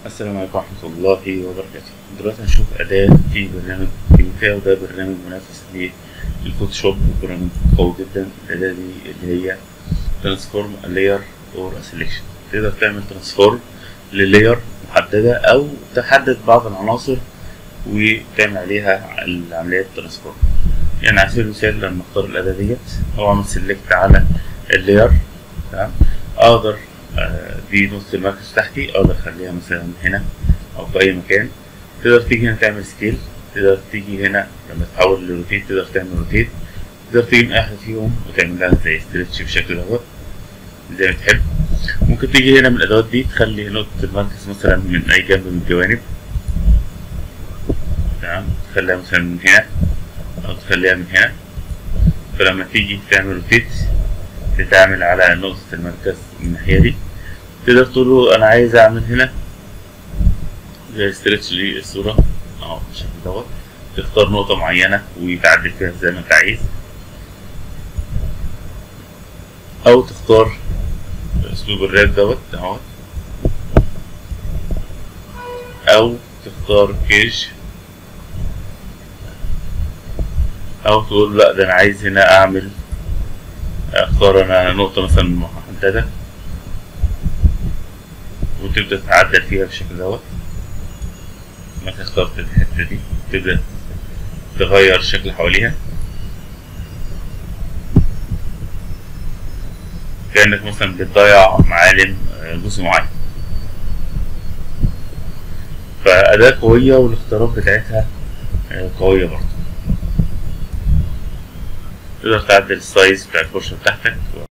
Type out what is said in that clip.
السلام عليكم ورحمة الله وبركاته دلوقتي هنشوف أداة في برنامج كلينيكا وده برنامج منافس للفوتوشوب برنامج قوي جدا الأداة دي اللي هي ترانسفورم لاير اور سelection تقدر تعمل ترانسفورم للاير محددة أو تحدد بعض العناصر وتعمل عليها عملية ترانسفورم يعني على سبيل المثال لما اختار الأداة ديت هو عمل سيلكت على اللاير تمام أقدر آه، دي نقطة المركز تحتي أقدر أخليها مثلا هنا أو في أي مكان تقدر تيجي هنا تعمل سكيل تقدر تيجي هنا لما تحول لروتيت تقدر تعمل روتيت تقدر تيجي من أي واحدة فيهم وتعمل لها زي ستريتش بالشكل دوت زي ما تحب ممكن تيجي هنا من الأدوات دي تخلي نقطة المركز مثلا من أي جنب من الجوانب تمام تخليها مثلا من هنا أو تخليها من هنا فلما تيجي تعمل روتيت تتعامل على نقطة المركز من الناحية دي تقدر تقول له أنا عايز أعمل هنا زي ستريتش للصورة أهو بالشكل دوت تختار نقطة معينة وتعدل فيها زي ما أنت عايز أو تختار أسلوب الراب دوت أهوت أو تختار كيج أو تقول لأ ده أنا عايز هنا أعمل اختار انا نقطة مثلا محددة وتبدأ تعدل فيها بالشكل دوت مثلا اخترت الحتة دي تبدأ تغير الشكل حواليها كأنك مثلا بتضيع معالم جزء معين فأداة قوية والاختيارات بتاعتها قوية برضه تقدر تعدل السايز بتاع الفرشة بتاعتك